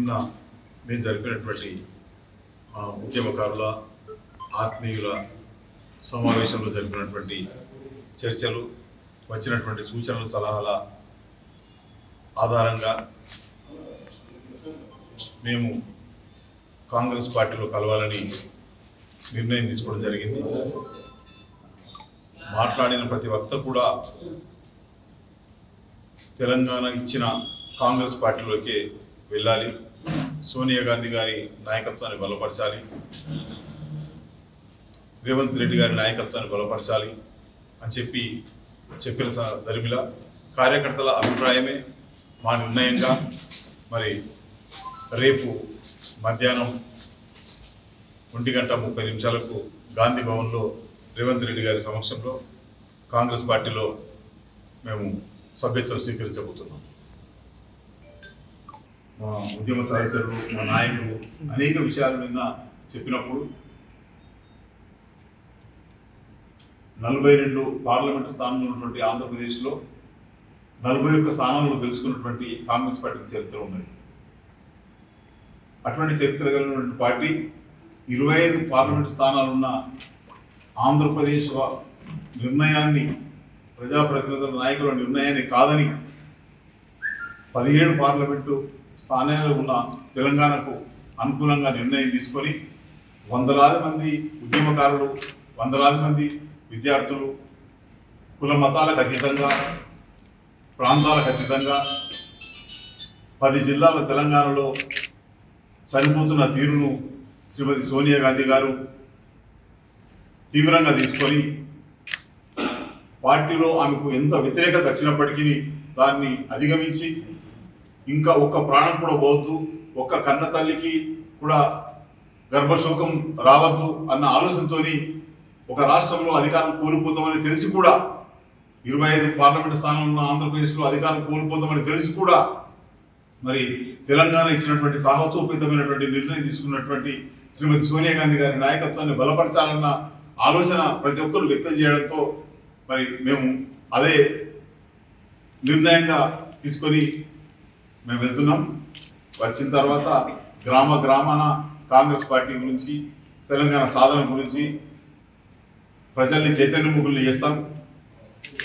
నిన్న మేము జరిపినటువంటి ఆ, ఉద్యమకారుల ఆత్మీయుల సమావేశంలో జరిపినటువంటి చర్చలు వచ్చినటువంటి సూచనలు సలహాల ఆధారంగా మేము కాంగ్రెస్ పార్టీలో కలవాలని నిర్ణయం తీసుకోవడం జరిగింది మాట్లాడిన ప్రతి వక్త కూడా తెలంగాణ ఇచ్చిన కాంగ్రెస్ పార్టీలోకి వెళ్ళాలి సోనియా గాంధీ గారి నాయకత్వాన్ని బలపరచాలి రేవంత్ రెడ్డి గారి నాయకత్వాన్ని బలపరచాలి అని చెప్పి చెప్పిన స- దరిమిల కార్యకర్తల అభిప్రాయమే మా నిర్ణయంగా మరి రేపు మధ్యాహ్నం ఒంటి గంట ముప్పై నిమిషాలకు గాంధీ భవన్లో రేవంత్ రెడ్డి గారి సమక్షంలో కాంగ్రెస్ పార్టీలో మేము సభ్యత్వం స్వీకరించబోతున్నాం మా ఉద్యమ సహచరులు మా నాయకులు అనేక విషయాలు నిన్న చెప్పినప్పుడు నలభై రెండు పార్లమెంటు స్థానంలో ఉన్నటువంటి ఆంధ్రప్రదేశ్లో నలభై ఒక్క స్థానాలను గెలుచుకున్నటువంటి కాంగ్రెస్ పార్టీకి చరిత్ర ఉన్నది అటువంటి చరిత్ర కలిగినటువంటి పార్టీ ఇరవై ఐదు పార్లమెంటు స్థానాలున్న ఆంధ్రప్రదేశ్ వా- నిర్ణయాన్ని ప్రజాప్రతినిధుల నాయకుల నిర్ణయాన్ని కాదని పదిహేడు పార్లమెంటు స్థానాలు ఉన్న తెలంగాణకు అనుకూలంగా నిర్ణయం తీసుకొని వందలాది మంది ఉద్యమకారులు వందలాది మంది విద్యార్థులు కుల మతాలకు అతీతంగా ప్రాంతాలకు అతీతంగా పది జిల్లాల తెలంగాణలో చనిపోతున్న తీరును శ్రీమతి సోనియా గాంధీ గారు తీవ్రంగా తీసుకొని పార్టీలో ఆమెకు ఎంత వ్యతిరేకత వచ్చినప్పటికీ దాన్ని అధిగమించి ఇంకా ఒక్క ప్రాణం కూడా పోవద్దు ఒక్క కన్న తల్లికి కూడా గర్భశోకం రావద్దు అన్న ఆలోచనతోని ఒక రాష్ట్రంలో అధికారం కోల్పోతామని తెలిసి కూడా ఇరవై ఐదు పార్లమెంట్ స్థానంలో ఉన్న ఆంధ్రప్రదేశ్లో అధికారం కోల్పోతామని తెలిసి కూడా మరి తెలంగాణ ఇచ్చినటువంటి సాహసోపేతమైనటువంటి నిర్ణయం తీసుకున్నటువంటి శ్రీమతి సోనియా గాంధీ గారి నాయకత్వాన్ని బలపరచాలన్న ఆలోచన ప్రతి ఒక్కరు వ్యక్తం చేయడంతో మరి మేము అదే నిర్ణయంగా తీసుకొని మేము వెళ్తున్నాం వచ్చిన తర్వాత గ్రామ గ్రామాన కాంగ్రెస్ పార్టీ గురించి తెలంగాణ సాధన గురించి ప్రజల్ని చైతన్యముఖుల్ని చేస్తాం